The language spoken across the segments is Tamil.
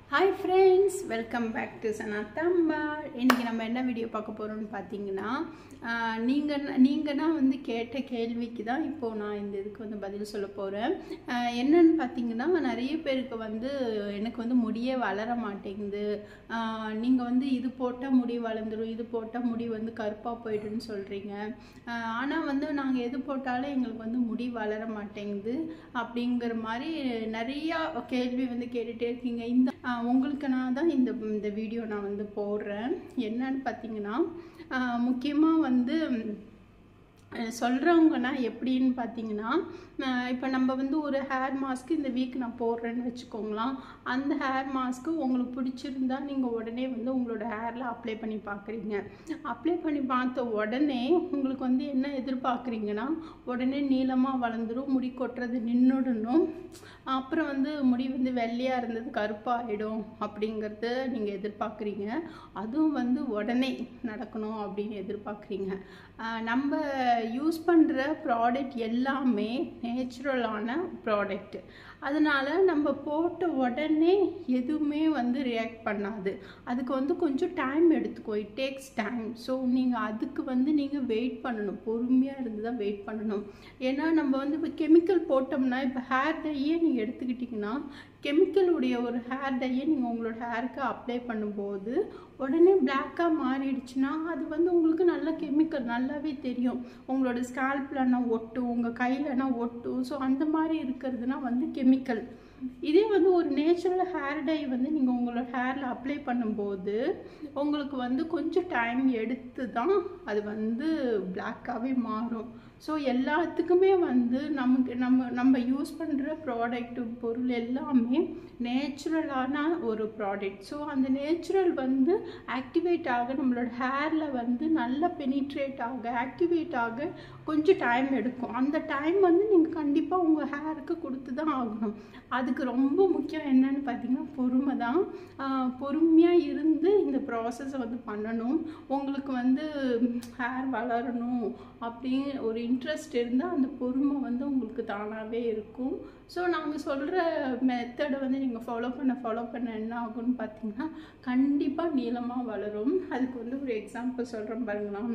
hi friends welcome back to சனாத்தம்பா இன்றைக்கி நம்ம என்ன வீடியோ பார்க்க போகிறோம்னு பார்த்தீங்கன்னா நீங்கள் நீங்கன்னா வந்து கேட்ட கேள்விக்கு தான் இப்போது நான் இந்த இதுக்கு வந்து பதில் சொல்ல போகிறேன் என்னன்னு பார்த்தீங்கன்னா நிறைய பேருக்கு வந்து எனக்கு வந்து முடியே வளர மாட்டேங்குது நீங்கள் வந்து இது போட்டால் முடி வளர்ந்துடும் இது போட்டால் முடி வந்து கருப்பாக போயிடுன்னு சொல்கிறீங்க ஆனால் வந்து நாங்கள் எது போட்டாலும் எங்களுக்கு வந்து முடி வளர மாட்டேங்குது அப்படிங்கிற மாதிரி நிறையா கேள்வி வந்து கேட்டுகிட்டே இருக்கீங்க இந்த ஆஹ் உங்களுக்கு நான் தான் இந்த இந்த வீடியோ நான் வந்து போடுறேன் என்னன்னு பார்த்தீங்கன்னா முக்கியமாக வந்து சொல்கிறவங்கன்னா எப்படின்னு பார்த்தீங்கன்னா இப்போ நம்ம வந்து ஒரு ஹேர் மாஸ்க்கு இந்த வீக் நான் போடுறேன்னு வச்சுக்கோங்களேன் அந்த ஹேர் மாஸ்க்கு உங்களுக்கு பிடிச்சிருந்தா நீங்கள் உடனே வந்து உங்களோட ஹேரில் அப்ளை பண்ணி பார்க்குறீங்க அப்ளை பண்ணி பார்த்த உடனே உங்களுக்கு வந்து என்ன எதிர்பார்க்குறீங்கன்னா உடனே நீளமாக வளர்ந்துடும் முடி கொட்டுறது நின்றுடணும் அப்புறம் வந்து முடி வந்து வெள்ளையாக இருந்தது கருப்பாகிடும் அப்படிங்கிறத நீங்கள் எதிர்பார்க்குறீங்க அதுவும் வந்து உடனே நடக்கணும் அப்படின்னு எதிர்பார்க்குறீங்க நம்ம யூஸ் பண்ணுற ப்ராடக்ட் எல்லாமே நேச்சுரலான ப்ராடக்ட் அதனால் நம்ம போட்ட உடனே எதுவுமே வந்து ரியாக்ட் பண்ணாது அதுக்கு வந்து கொஞ்சம் டைம் எடுத்துக்கோ இட் டேக்ஸ் டைம் ஸோ நீங்கள் அதுக்கு வந்து நீங்கள் வெயிட் பண்ணணும் பொறுமையாக இருந்து தான் வெயிட் பண்ணணும் ஏன்னா நம்ம வந்து இப்போ கெமிக்கல் போட்டோம்னா இப்போ ஹேர் டையே நீங்கள் எடுத்துக்கிட்டிங்கன்னா கெமிக்கலுடைய ஒரு ஹேர் டையை நீங்கள் உங்களோட ஹேருக்கு அப்ளை பண்ணும்போது உடனே பிளாக்காக மாறிடுச்சுன்னா அது வந்து உங்களுக்கு நல்ல கெமிக்கல் நல்லாவே தெரியும் உங்களோட ஸ்கால்ப்லனா ஒட்டும் உங்கள் கையிலனா ஒட்டும் ஸோ அந்த மாதிரி இருக்கிறதுனா வந்து கெமிக்கல் இதே வந்து ஒரு நேச்சுரல் ஹேர் டை வந்து நீங்கள் உங்களோட ஹேரில் அப்ளை பண்ணும்போது உங்களுக்கு வந்து கொஞ்சம் டைம் எடுத்து தான் அது வந்து பிளாக்காகவே மாறும் ஸோ எல்லாத்துக்குமே வந்து நமக்கு நம்ம நம்ம யூஸ் பண்ணுற ப்ராடக்ட் பொருள் எல்லாமே நேச்சுரலான ஒரு ப்ராடக்ட் ஸோ அந்த நேச்சுரல் வந்து ஆக்டிவேட் ஆக நம்மளோட ஹேரில் வந்து நல்லா பெனிட்ரேட் ஆக ஆக்டிவேட் ஆக கொஞ்சம் டைம் எடுக்கும் அந்த டைம் வந்து நீங்கள் கண்டிப்பாக உங்கள் ஹேருக்கு கொடுத்து தான் ஆகணும் அதுக்கு ரொம்ப முக்கியம் என்னன்னு பார்த்தீங்கன்னா பொறுமை தான் பொறுமையாக இருந்து இந்த ப்ராசஸை வந்து பண்ணணும் உங்களுக்கு வந்து ஹேர் வளரணும் அப்படின்னு ஒரு இன்ட்ரெஸ்ட் இருந்தால் அந்த பொறுமை வந்து உங்களுக்கு தானாகவே இருக்கும் ஸோ நாங்கள் சொல்கிற மெத்தடை வந்து நீங்கள் ஃபாலோ பண்ண ஃபாலோ பண்ண என்ன ஆகும்னு பார்த்தீங்கன்னா கண்டிப்பாக நீளமாக வளரும் அதுக்கு வந்து ஒரு எக்ஸாம்பிள் சொல்கிறேன் பாருங்களேன்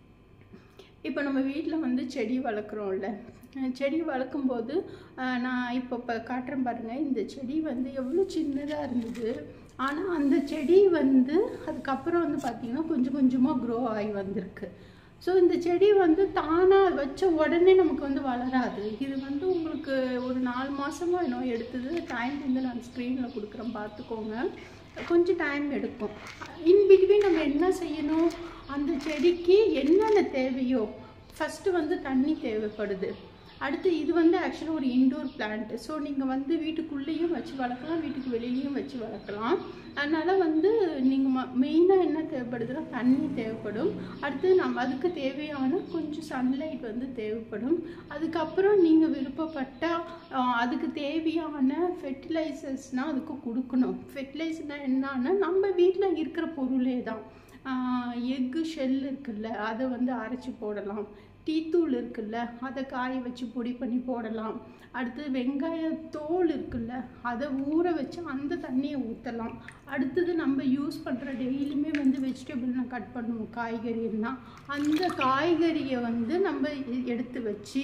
இப்போ நம்ம வீட்டில் வந்து செடி வளர்க்குறோம்ல செடி வளர்க்கும்போது நான் இப்போ இப்போ காட்டுறேன் பாருங்கள் இந்த செடி வந்து எவ்வளோ சின்னதாக இருந்தது ஆனால் அந்த செடி வந்து அதுக்கப்புறம் வந்து பார்த்திங்கன்னா கொஞ்சம் கொஞ்சமாக க்ரோ ஆகி வந்திருக்கு ஸோ இந்த செடி வந்து தானாக வச்ச உடனே நமக்கு வந்து வளராது இது வந்து உங்களுக்கு ஒரு நாலு மாதமாக இன்னும் எடுத்தது டைம் வந்து நான் ஸ்க்ரீனில் கொடுக்குறேன் பார்த்துக்கோங்க கொஞ்சம் டைம் எடுக்கும் இன் பிட்வீன் நம்ம என்ன செய்யணும் அந்த செடிக்கு என்னென்ன தேவையோ ஃபஸ்ட்டு வந்து தண்ணி தேவைப்படுது அடுத்து இது வந்து ஆக்சுவலாக ஒரு இன்டோர் பிளான்ட் ஸோ நீங்கள் வந்து வீட்டுக்குள்ளேயும் வச்சு வளர்க்கலாம் வீட்டுக்கு வெளியிலையும் வச்சு வளர்க்கலாம் அதனால் வந்து நீங்கள் ம மெயினாக என்ன தேவைப்படுதுன்னா தண்ணி தேவைப்படும் அடுத்து நம்ம அதுக்கு தேவையான கொஞ்சம் சன்லைட் வந்து தேவைப்படும் அதுக்கப்புறம் நீங்கள் விருப்பப்பட்டால் அதுக்கு தேவையான ஃபெர்டிலைசர்ஸ்னால் அதுக்கு கொடுக்கணும் ஃபெர்டிலைசர்னால் என்னன்னா நம்ம வீட்டில் இருக்கிற பொருளே தான் எக்கு ஷெல் இருக்குல்ல அதை வந்து அரைச்சி போடலாம் டீத்தூள் இருக்குல்ல அதை காய வச்சு பொடி பண்ணி போடலாம் அடுத்து வெங்காய தோல் இருக்குல்ல அதை ஊற வச்சு அந்த தண்ணியை ஊற்றலாம் அடுத்தது நம்ம யூஸ் பண்ணுற டெய்லியுமே வந்து வெஜிடபிள் நான் கட் பண்ணுவோம் காய்கறின்னா அந்த காய்கறியை வந்து நம்ம எடுத்து வச்சு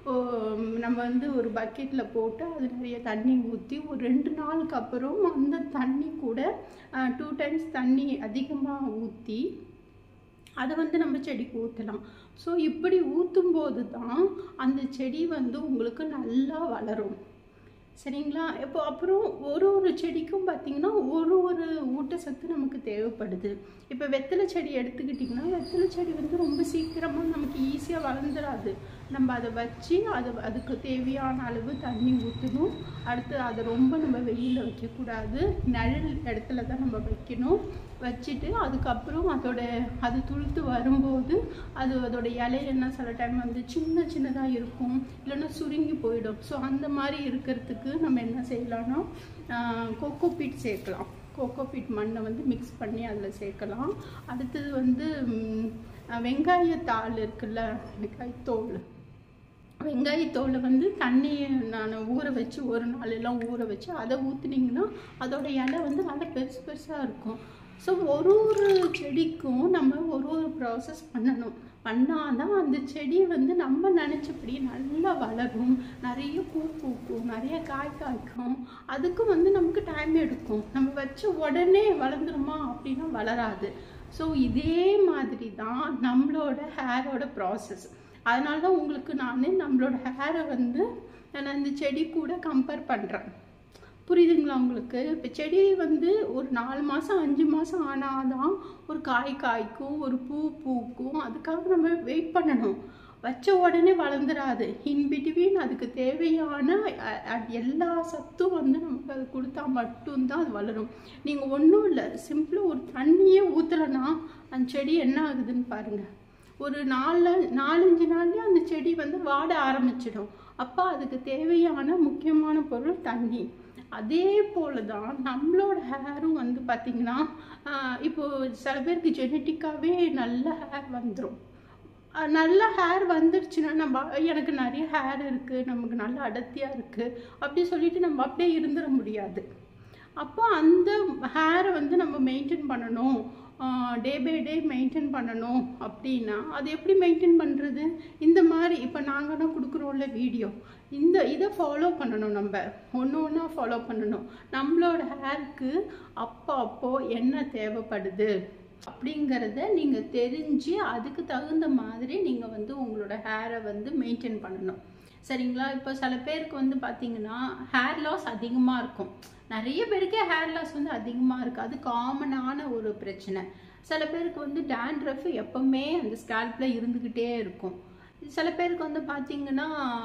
நம்ம வந்து ஒரு பக்கெட்டில் போட்டு அது நிறைய தண்ணி ஊற்றி ஒரு ரெண்டு நாளுக்கு அப்புறம் அந்த தண்ணி கூட டூ டைம்ஸ் தண்ணி அதிகமாக ஊற்றி அதை வந்து நம்ம செடிக்கு ஊற்றலாம் ஸோ இப்படி ஊற்றும் போது தான் அந்த செடி வந்து உங்களுக்கு நல்லா வளரும் சரிங்களா இப்போ அப்புறம் ஒரு ஒரு செடிக்கும் பார்த்திங்கன்னா ஒரு ஒரு ஊட்டச்சத்து நமக்கு தேவைப்படுது இப்போ வெத்தலை செடி எடுத்துக்கிட்டிங்கன்னா வெத்தலை செடி வந்து ரொம்ப சீக்கிரமாக நமக்கு ஈஸியாக வளர்ந்துடாது நம்ம அதை வச்சு அதை அதுக்கு தேவையான அளவு தண்ணி ஊற்றணும் அடுத்து அதை ரொம்ப நம்ம வெயிலில் வைக்கக்கூடாது நிழல் இடத்துல தான் நம்ம வைக்கணும் வச்சுட்டு அதுக்கப்புறம் அதோட அது துளுத்து வரும்போது அது அதோட இலையெல்லாம் சில டைம் வந்து சின்ன சின்னதாக இருக்கும் இல்லைன்னா சுருங்கி போயிடும் ஸோ அந்த மாதிரி இருக்கிறதுக்கு நம்ம என்ன செய்யலாம்னா கொக்கோ பீட் சேர்க்கலாம் கோகோ பீட் மண்ணை வந்து மிக்ஸ் பண்ணி அதில் சேர்க்கலாம் அடுத்தது வந்து வெங்காயத்தாள் இருக்குல்ல வெங்காயத்தோல் வெங்காயத்தோலை வந்து தண்ணி நான் ஊற வச்சு ஒரு நாள் எல்லாம் ஊற வச்சு அதை ஊற்றுனீங்கன்னா அதோட இலை வந்து நல்லா பெருசு பெருசாக இருக்கும் ஸோ ஒரு ஒரு செடிக்கும் நம்ம ஒரு ஒரு ப்ராசஸ் பண்ணணும் பண்ணாதான் அந்த செடி வந்து நம்ம நினச்சபடி நல்லா வளரும் நிறைய பூ பூக்கும் நிறைய காய் காய்க்கும் அதுக்கும் வந்து நமக்கு டைம் எடுக்கும் நம்ம வச்ச உடனே வளர்ந்துருமா அப்படின்னா வளராது ஸோ இதே மாதிரி தான் நம்மளோட ஹேரோட ப்ராசஸ் அதனால தான் உங்களுக்கு நான் நம்மளோட ஹேரை வந்து நான் அந்த செடி கூட கம்பேர் பண்ணுறேன் புரியுதுங்களா உங்களுக்கு இப்போ செடி வந்து ஒரு நாலு மாதம் அஞ்சு மாதம் ஆனால் தான் ஒரு காய் காய்க்கும் ஒரு பூ பூக்கும் அதுக்காக நம்ம வெயிட் பண்ணணும் வச்ச உடனே வளர்ந்துடாது இன் பிட்வீன் அதுக்கு தேவையான அ- அ- எல்லா சத்தும் வந்து நமக்கு அது கொடுத்தா மட்டும்தான் அது வளரும் நீங்கள் ஒன்றும் இல்லை சிம்பிளாக ஒரு தண்ணியே ஊற்றலைன்னா அந்த செடி என்ன ஆகுதுன்னு பாருங்கள் ஒரு நாலு நாலஞ்சு நாள்லயே அந்த செடி வந்து வாட ஆரம்பிச்சிடும் அப்போ அதுக்கு தேவையான முக்கியமான பொருள் தண்ணி அதே போல தான் நம்மளோட ஹேரும் வந்து பார்த்திங்கன்னா ஆஹ் இப்போ சில பேருக்கு ஜெனட்டிக்காகவே நல்ல ஹேர் வந்துடும் நல்ல ஹேர் வந்துடுச்சுன்னா நம்ம எனக்கு நிறைய ஹேர் இருக்குது நமக்கு நல்ல அடர்த்தியாக இருக்குது அப்படி சொல்லிட்டு நம்ம அப்படியே இருந்துட முடியாது அப்போ அந்த ஹேரை வந்து நம்ம மெயின்டைன் பண்ணணும் டே பை டே மெயின்டைன் பண்ணணும் அப்படின்னா அது எப்படி மெயின்டைன் பண்ணுறது இந்த மாதிரி இப்போ நாங்கன்னா கொடுக்குறோம்ல வீடியோ இந்த இதை ஃபாலோ பண்ணணும் நம்ம ஒன்று ஒன்றா ஃபாலோ பண்ணணும் நம்மளோட ஹேருக்கு அப்போ அப்போ என்ன தேவைப்படுது அப்படிங்கிறத நீங்கள் தெரிஞ்சு அதுக்கு தகுந்த மாதிரி நீங்கள் வந்து உங்களோட ஹேரை வந்து மெயின்டைன் பண்ணணும் சரிங்களா இப்போ சில பேருக்கு வந்து பார்த்தீங்கன்னா ஹேர் லாஸ் அதிகமாக இருக்கும் நிறைய பேருக்கே ஹேர் லாஸ் வந்து அதிகமாக இருக்குது அது காமனான ஒரு பிரச்சனை சில பேருக்கு வந்து டேண்ட்ரஃப் எப்பவுமே அந்த ஸ்கேல்பில் இருந்துக்கிட்டே இருக்கும் சில பேருக்கு வந்து பார்த்தீங்கன்னா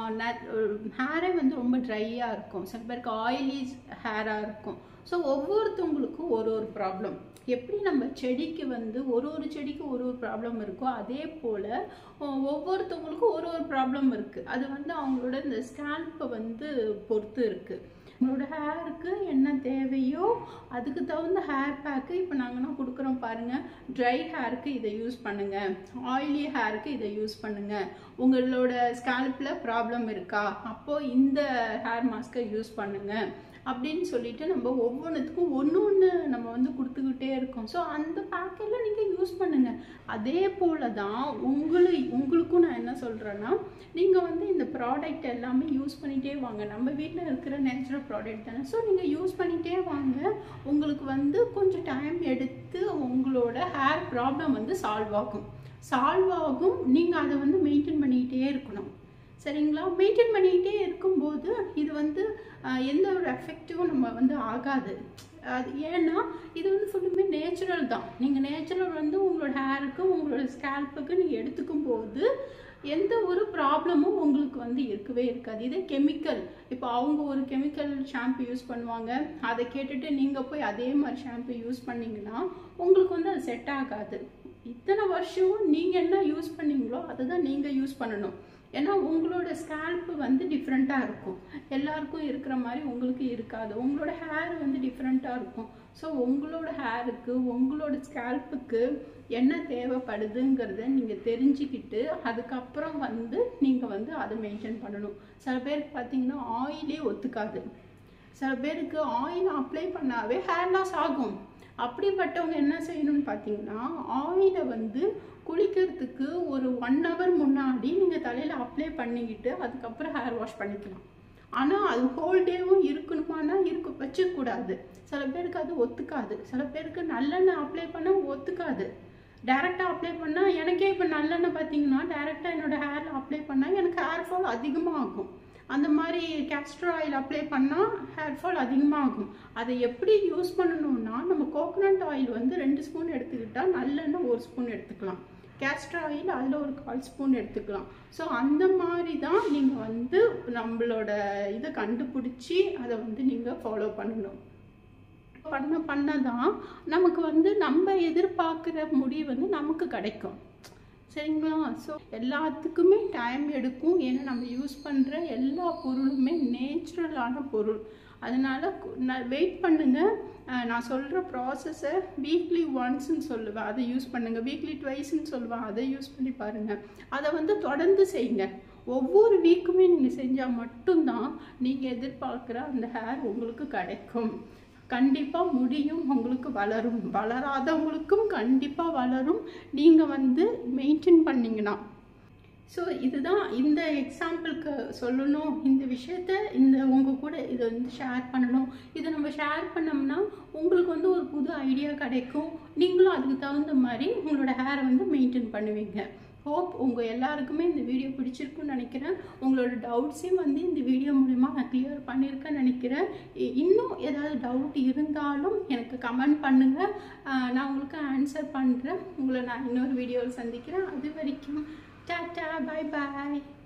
ஹேரே வந்து ரொம்ப ட்ரையாக இருக்கும் சில பேருக்கு ஆயிலி ஹேராக இருக்கும் ஸோ ஒவ்வொருத்தவங்களுக்கும் ஒரு ஒரு ப்ராப்ளம் எப்படி நம்ம செடிக்கு வந்து ஒரு ஒரு செடிக்கு ஒரு ஒரு ப்ராப்ளம் இருக்கோ அதே போல் ஒவ்வொருத்தவங்களுக்கும் ஒரு ஒரு ப்ராப்ளம் இருக்குது அது வந்து அவங்களோட இந்த ஸ்கேல்ப்பை வந்து பொறுத்து இருக்குது உங்களோட ஹேருக்கு என்ன தேவையோ அதுக்கு தகுந்த ஹேர் பேக்கு இப்போ நாங்கன்னா கொடுக்குறோம் பாருங்கள் ட்ரை ஹேருக்கு இதை யூஸ் பண்ணுங்கள் ஆயிலி ஹேருக்கு இதை யூஸ் பண்ணுங்கள் உங்களோட ஸ்கேல்ப்பில் ப்ராப்ளம் இருக்கா அப்போது இந்த ஹேர் மாஸ்க்கை யூஸ் பண்ணுங்கள் அப்படின்னு சொல்லிட்டு நம்ம ஒவ்வொன்றுத்துக்கும் ஒன்று ஒன்று நம்ம வந்து கொடுத்துக்கிட்டே இருக்கோம் ஸோ அந்த பேக்கெல்லாம் நீங்கள் யூஸ் பண்ணுங்கள் அதே போல தான் உங்களை உங்களுக்கும் நான் என்ன சொல்கிறேன்னா நீங்கள் வந்து இந்த ப்ராடக்ட் எல்லாமே யூஸ் பண்ணிகிட்டே வாங்க நம்ம வீட்டில் இருக்கிற நேச்சுரல் ப்ராடக்ட் தானே ஸோ நீங்கள் யூஸ் பண்ணிகிட்டே வாங்க உங்களுக்கு வந்து கொஞ்சம் டைம் எடுத்து உங்களோட ஹேர் ப்ராப்ளம் வந்து சால்வ் ஆகும் சால்வ் ஆகும் நீங்கள் அதை வந்து மெயின்டைன் பண்ணிக்கிட்டே இருக்கணும் சரிங்களா மெயின்டைன் பண்ணிக்கிட்டே இருக்கும்போது இது வந்து ஆஹ், எந்த ஒரு எஃபெக்டிவும் நம்ம வந்து ஆகாது அது ஏன்னா இது வந்து ஃபுல்லுமே நேச்சுரல் தான் நீங்கள் நேச்சுரல் வந்து உங்களோட ஹேருக்கு உங்களோட ஸ்கேல்ப்புக்கு நீங்கள் எடுத்துக்கும் போது எந்த ஒரு ப்ராப்ளமும் உங்களுக்கு வந்து இருக்கவே இருக்காது இதே கெமிக்கல் இப்போ அவங்க ஒரு கெமிக்கல் ஷாம்பு யூஸ் பண்ணுவாங்க அதை கேட்டுட்டு நீங்கள் போய் அதே மாதிரி ஷாம்பு யூஸ் பண்ணீங்கன்னா உங்களுக்கு வந்து அது செட் ஆகாது இத்தனை வருஷம் நீங்கள் என்ன யூஸ் பண்ணீங்களோ அதை தான் நீங்கள் யூஸ் பண்ணணும் ஏன்னா உங்களோட ஸ்கேல்ப்பு வந்து டிஃப்ரெண்ட்டாக இருக்கும் எல்லாருக்கும் இருக்கிற மாதிரி உங்களுக்கு இருக்காது உங்களோட ஹேர் வந்து டிஃப்ரெண்ட்டாக இருக்கும் ஸோ உங்களோட ஹேருக்கு உங்களோட ஸ்கேல்ப்புக்கு என்ன தேவைப்படுதுங்கிறத நீங்கள் தெரிஞ்சுக்கிட்டு அதுக்கப்புறம் வந்து நீங்கள் வந்து அதை மெயின்டைன் பண்ணணும் சில பேருக்கு பார்த்தீங்கன்னா ஆயிலே ஒத்துக்காது சில பேருக்கு ஆயில் அப்ளை பண்ணாவே ஹேர் லாஸ் ஆகும் அப்படிப்பட்டவங்க என்ன செய்யணும்னு பார்த்தீங்கன்னா ஆயிலை வந்து குளிக்கிறதுக்கு ஒரு ஒன் ஹவர் முன்னாடி நீங்கள் தலையில் அப்ளை பண்ணிக்கிட்டு அதுக்கப்புறம் ஹேர் வாஷ் பண்ணிக்கலாம் ஆனால் அது ஹோல் டேவும் இருக்கணுமானா இருக்க வச்சுக்கூடாது சில பேருக்கு அது ஒத்துக்காது சில பேருக்கு நல்லெண்ணெய் அப்ளை பண்ணால் ஒத்துக்காது டேரெக்டாக அப்ளை பண்ணால் எனக்கே இப்போ நல்லெண்ணெய் பார்த்தீங்கன்னா டேரெக்டாக என்னோட ஹேரில் அப்ளை பண்ணால் எனக்கு ஹேர் ஃபால் அதிகமாக ஆகும் அந்த மாதிரி கேஸ்டர் ஆயில் அப்ளை பண்ணால் ஹேர் ஃபால் அதிகமாகும் அதை எப்படி யூஸ் பண்ணணும்னா நம்ம கோகோனட் ஆயில் வந்து ரெண்டு ஸ்பூன் எடுத்துக்கிட்டால் நல்லெண்ணெய் ஒரு ஸ்பூன் எடுத்துக்கலாம் கேஸ்டர் ஆயில் அதில் ஒரு கால் ஸ்பூன் எடுத்துக்கலாம் ஸோ அந்த மாதிரி தான் நீங்கள் வந்து நம்மளோட இதை கண்டுபிடிச்சி அதை வந்து நீங்கள் ஃபாலோ பண்ணணும் பண்ண பண்ண தான் நமக்கு வந்து நம்ம எதிர்பார்க்குற முடி வந்து நமக்கு கிடைக்கும் சரிங்களா ஸோ எல்லாத்துக்குமே டைம் எடுக்கும் ஏன்னா நம்ம யூஸ் பண்ணுற எல்லா பொருளுமே நேச்சுரலான பொருள் அதனால் வெயிட் பண்ணுங்கள் நான் சொல்கிற ப்ராசஸை வீக்லி ஒன்ஸ்ன்னு சொல்லுவேன் அதை யூஸ் பண்ணுங்கள் வீக்லி ட்வைஸ்ன்னு சொல்லுவேன் அதை யூஸ் பண்ணி பாருங்கள் அதை வந்து தொடர்ந்து செய்யுங்க ஒவ்வொரு வீக்குமே நீங்கள் செஞ்சால் மட்டும்தான் நீங்கள் எதிர்பார்க்குற அந்த ஹேர் உங்களுக்கு கிடைக்கும் கண்டிப்பாக முடியும் உங்களுக்கு வளரும் வளராதவங்களுக்கும் கண்டிப்பாக வளரும் நீங்கள் வந்து மெயின்டைன் பண்ணிங்கன்னா ஸோ இதுதான் இந்த எக்ஸாம்பிளுக்கு சொல்லணும் இந்த விஷயத்த இந்த உங்கள் கூட இதை வந்து ஷேர் பண்ணணும் இதை நம்ம ஷேர் பண்ணோம்னா உங்களுக்கு வந்து ஒரு புது ஐடியா கிடைக்கும் நீங்களும் அதுக்கு தகுந்த மாதிரி உங்களோட ஹேரை வந்து மெயின்டைன் பண்ணுவீங்க ஹோப் உங்கள் எல்லாருக்குமே இந்த வீடியோ பிடிச்சிருக்குன்னு நினைக்கிறேன் உங்களோட டவுட்ஸையும் வந்து இந்த வீடியோ மூலிமா நான் கிளியர் பண்ணியிருக்கேன்னு நினைக்கிறேன் இ- இன்னும் ஏதாவது டவுட் இருந்தாலும் எனக்கு கமெண்ட் பண்ணுங்கள் நான் உங்களுக்கு ஆன்சர் பண்ணுறேன் உங்களை நான் இன்னொரு வீடியோவில் சந்திக்கிறேன் அது வரைக்கும் டாட்டா பை பாய்